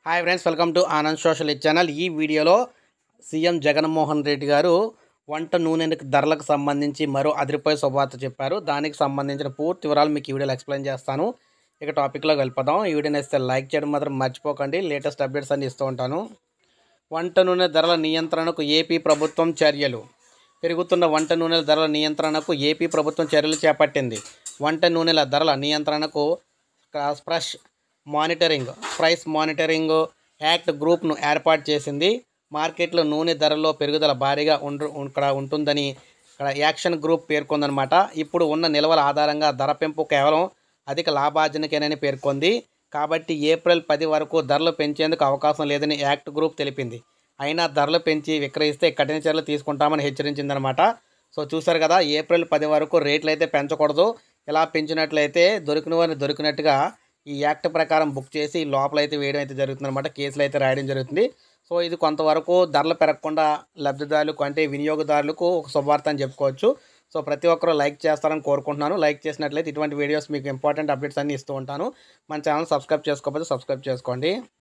hi friends welcome to Anand social channel ఈ వీడియోలో CM Jaganmohan Reddy గారు వంట నూనె ధరలకు సంబంధించి మరో అదిరిపోయే శుభవార్త చెప్పారు దానికి సంబంధించిన పూర్తి వివరాలు మీకు ఈ వీడియోలో ఎక్స్ప్లెయిన్ చేస్తాను ఇక టాపిక్లోకి వెళ్ళిపోదాం ఈ వీడియోని ఇస్తే లైక్ చేయడం మాత్రం మర్చిపోకండి లేటెస్ట్ అప్డేట్స్ అన్ని ఇస్తూ ఉంటాను వంట నూనె ధరల నియంత్రణకు ఏపీ ప్రభుత్వం చర్యలు పెరుగుతున్న వంట నూనెల ధరల నియంత్రణకు ఏపీ ప్రభుత్వం చర్యలు చేపట్టింది వంట నూనెల ధరల నియంత్రణకు fresh monitoring price monitoring act గ్రూప్ను ఏర్పాటు చేసింది మార్కెట్లో నూనె ధరల్లో పెరుగుదల భారీగా ఉండు ఇక్కడ ఉంటుందని ఇక్కడ యాక్షన్ గ్రూప్ పేర్కొందనమాట ఇప్పుడు ఉన్న నిల్వల ఆధారంగా ధర పెంపు కేవలం అధిక లాభార్జనకేనని పేర్కొంది కాబట్టి ఏప్రిల్ పది వరకు ధరలు పెంచేందుకు అవకాశం లేదని యాక్ట్ గ్రూప్ తెలిపింది అయినా ధరలు పెంచి విక్రయిస్తే కఠిన చర్యలు తీసుకుంటామని హెచ్చరించిందనమాట సో చూసారు కదా ఏప్రిల్ పది వరకు రేట్లు అయితే పెంచకూడదు ఇలా పెంచినట్లయితే దొరికిన వారిని దొరికినట్టుగా ఈ యాక్ట్ ప్రకారం బుక్ చేసి లోపల అయితే వేయడం అయితే జరుగుతుందన్నమాట కేసులు అయితే రాయడం జరుగుతుంది సో ఇది కొంతవరకు ధరలు పెరగకుండా లబ్ధిదారులకు అంటే వినియోగదారులకు ఒక శుభవార్త అని చెప్పుకోవచ్చు సో ప్రతి ఒక్కరూ లైక్ చేస్తారని కోరుకుంటున్నాను లైక్ చేసినట్లయితే ఇటువంటి వీడియోస్ మీకు ఇంపార్టెంట్ అప్డేట్స్ అన్ని ఇస్తూ ఉంటాను మన ఛానల్ సబ్స్క్రైబ్ చేసుకోకపోతే సబ్స్క్రైబ్ చేసుకోండి